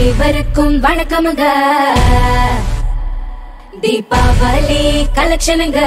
அனைவருக்கும் வணக்கமுங்க தீபாவளி கலெக்ஷனுங்க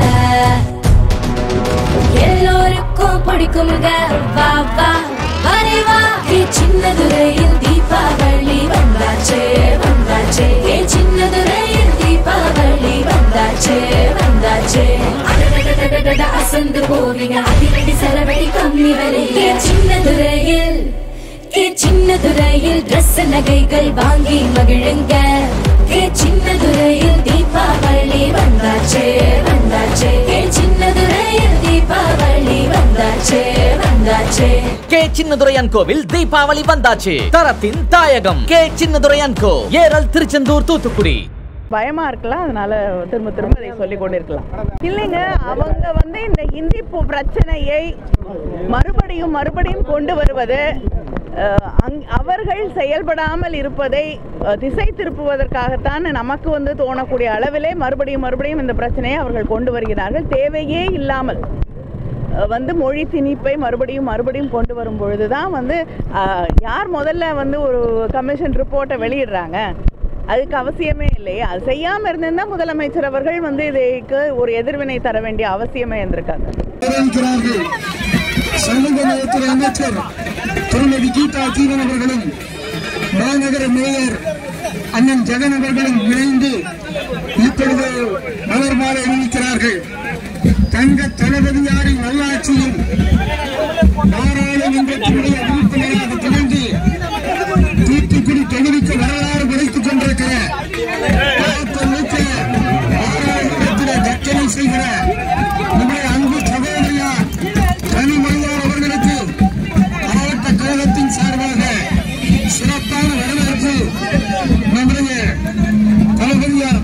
எல்லோருக்கும் பிடிக்குமுங்க வா வா வரே வா ஏ சின்னதுரையில் தீபாவளி வந்தாச்சே வந்தாச்சே ஏ சின்னதுரையில் தீபாவளி வந்தாச்சே வந்தாச்சே அடடடடடட அசந்து போவீங்க அதிரடி சரவடி கம்மி விலை ஏ சின்னதுரையில் ஏ சின்னதுரையில் ட்ரெஸ் நகைகள் வாங்கி மகிழுங்க ஏ சின்னதுரையில் தீபாவளி வந்தாச்சே வந்தாச்சே ஏ சின்னதுரையில் தீபாவளி வந்தாச்சே வந்தாச்சே கே சின்னதுரையன் கோவில் தீபாவளி வந்தாச்சு தரத்தின் தாயகம் கே சின்னதுரையன் கோ ஏரல் திருச்செந்தூர் தூத்துக்குடி பயமா இருக்கலாம் அதனால திரும்ப திரும்ப இதை சொல்லிக் கொண்டிருக்கலாம் இல்லைங்க அவங்க வந்து இந்த ஹிந்தி பு- பிரச்சனையை மறுபடியும் மறுபடியும் கொண்டு வருவது அஹ், அங்- அவர்கள் செயல்படாமல் இருப்பதை அஹ், திசை திருப்புவதற்காகத்தான் நமக்கு வந்து தோணக்கூடிய அளவிலே மறுபடியும் மறுபடியும் இந்த பிரச்சனையை அவர்கள் கொண்டு வருகிறார்கள் தேவையே இல்லாமல் அஹ், வந்து மொழி திணிப்பை மறுபடியும் மறுபடியும் கொண்டு வரும் பொழுது தான் வந்து அஹ், யார் முதல்ல வந்து ஒரு கமிஷன் ரிப்போர்ட்டை வெளியிடுறாங்க அதுக்கு அவசியமே இல்லையே அது செய்யாமல் இருந்திருந்தா முதலமைச்சர் அவர்கள் வந்து இதுக்கு ஒரு எதிர்வினை தர வேண்டிய அவசியமே இருந்திருக்காங்க வரவேற்கிறார்கள் சமூக நலத்துறை அமைச்சர் திருமதி கீதா ஜீவன் அவர்களும் மாநகர மேயர் அண்ணன் ஜெகன் அவர்களும் இணைந்து இப்பொழுது மலர் மாலை அணிவிக்கிறார்கள் தங்க தளபதியாரின் நல்லாட்சியில் நாடாளுமன்றத்தினுடைய உறுப்பினராக திகழ்ந்து தூத்துக்குடி தொகுதிக்கு வரலாறு படைத்துக் கொண்டிருக்கிற பாத்தமிக்க நாடாளுமன்றத்திலே தர்ச்சனை செய்கிற நம்முடைய அன்பு சகோதரியார் கனிமொழியார் அவர்களுக்கு மாவட்ட கழகத்தின் சார்பாக சிறப்பான வரவேற்பு நம்முடைய தளபதியார்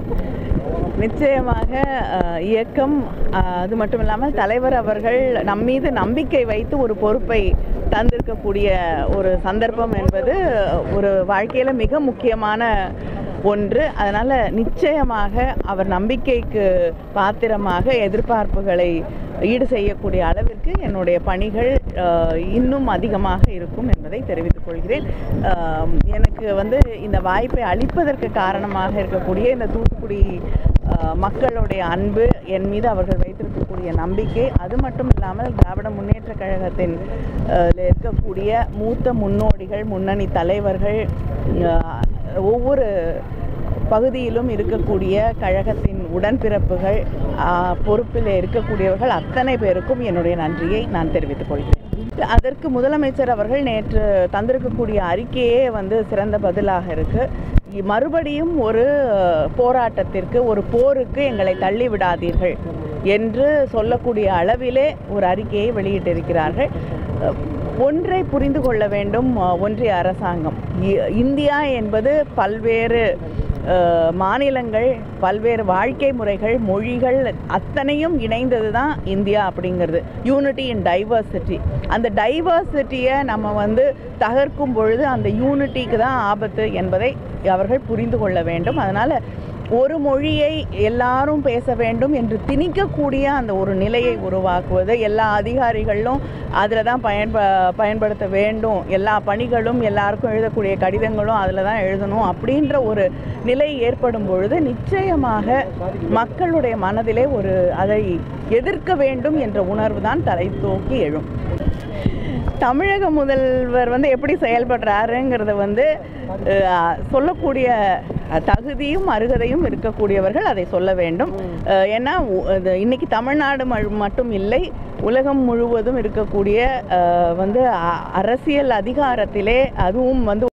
நிச்சயமாக அஹ், இயக்கம் அஹ், அது மட்டும் இல்லாமல் தலைவர் அவர்கள் நம் மீது நம்பிக்கை வைத்து ஒரு பொறுப்பை தந்திருக்கக்கூடிய ஒரு சந்தர்ப்பம் என்பது ஒரு வாழ்க்கையில் மிக முக்கியமான ஒன்று அதனால் நிச்சயமாக அவர் நம்பிக்கைக்கு பாத்திரமாக எதிர்பார்ப்புகளை ஈடு செய்யக்கூடிய அளவிற்கு என்னுடைய பணிகள் அஹ், இன்னும் அதிகமாக இருக்கும் என்பதை தெரிவித்துக் கொள்கிறேன் அஹ், எனக்கு வந்து இந்த வாய்ப்பை அளிப்பதற்கு காரணமாக இருக்கக்கூடிய இந்த தூத்துக்குடி அஹ், மக்களுடைய அன்பு என் மீது அவர்கள் வைத்திருக்கக்கூடிய நம்பிக்கை அது மட்டும் இல்லாமல் திராவிட முன்னேற்ற கழகத்தின் அஹ், ல இருக்கக்கூடிய மூத்த முன்னோடிகள் முன்னணி தலைவர்கள் அஹ், ஒவ்வொரு பகுதியிலும் இருக்கக்கூடிய கழகத்தின் உடன்பிறப்புகள் ஆஹ், பொறுப்பில் இருக்கக்கூடியவர்கள் அத்தனை பேருக்கும் என்னுடைய நன்றியை நான் தெரிவித்துக் கொள்கிறேன் அதற்கு முதலமைச்சர் அவர்கள் நேற்று தந்திருக்கக்கூடிய அறிக்கையே வந்து சிறந்த பதிலாக இருக்கு இ- மறுபடியும் ஒரு அஹ், போராட்டத்திற்கு ஒரு போருக்கு எங்களை தள்ளி விடாதீர்கள் என்று சொல்லக்கூடிய அளவிலே ஒரு அறிக்கையை வெளியிட்டிருக்கிறார்கள் அஹ், ஒன்றை புரிந்து கொள்ள வேண்டும் அஹ், ஒன்றிய அரசாங்கம் இ- இந்தியா என்பது பல்வேறு அஹ், மாநிலங்கள் பல்வேறு வாழ்க்கை முறைகள் மொழிகள் அத்தனையும் இணைந்தது தான் இந்தியா அப்படிங்கிறது யூனிட்டி இன் டைவர்சிட்டி அந்த டைவர்சிட்டியை நம்ம வந்து தகர்க்கும் பொழுது அந்த யூனிட்டிக்கு தான் ஆபத்து என்பதை அவர்கள் புரிந்து கொள்ள வேண்டும் அதனால் ஒரு மொழியை எல்லாரும் பேச வேண்டும் என்று திணிக்கக்கூடிய அந்த ஒரு நிலையை உருவாக்குவது எல்லா அதிகாரிகளும் அதில் தான் பயன்ப பயன்படுத்த வேண்டும் எல்லா பணிகளும் எல்லாருக்கும் எழுதக்கூடிய கடிதங்களும் அதில் தான் எழுதணும் அப்படின்ற ஒரு நிலை ஏற்படும் பொழுது நிச்சயமாக மக்களுடைய மனதிலே ஒரு அதை எதிர்க்க வேண்டும் என்ற உணர்வு தான் தலை தூக்கி எழும் தமிழக முதல்வர் வந்து எப்படி செயல்படுறாருங்கிறத வந்து அஹ், சொல்லக்கூடிய அஹ், தகுதியும் அருகதையும் இருக்கக்கூடியவர்கள் அதை சொல்ல வேண்டும் அஹ், ஏன்னா உ- இது இன்னைக்கு தமிழ்நாடு ம- மட்டும் இல்லை உலகம் முழுவதும் இருக்கக்கூடிய அஹ், வந்து அ- அரசியல் அதிகாரத்திலே அதுவும் வந்து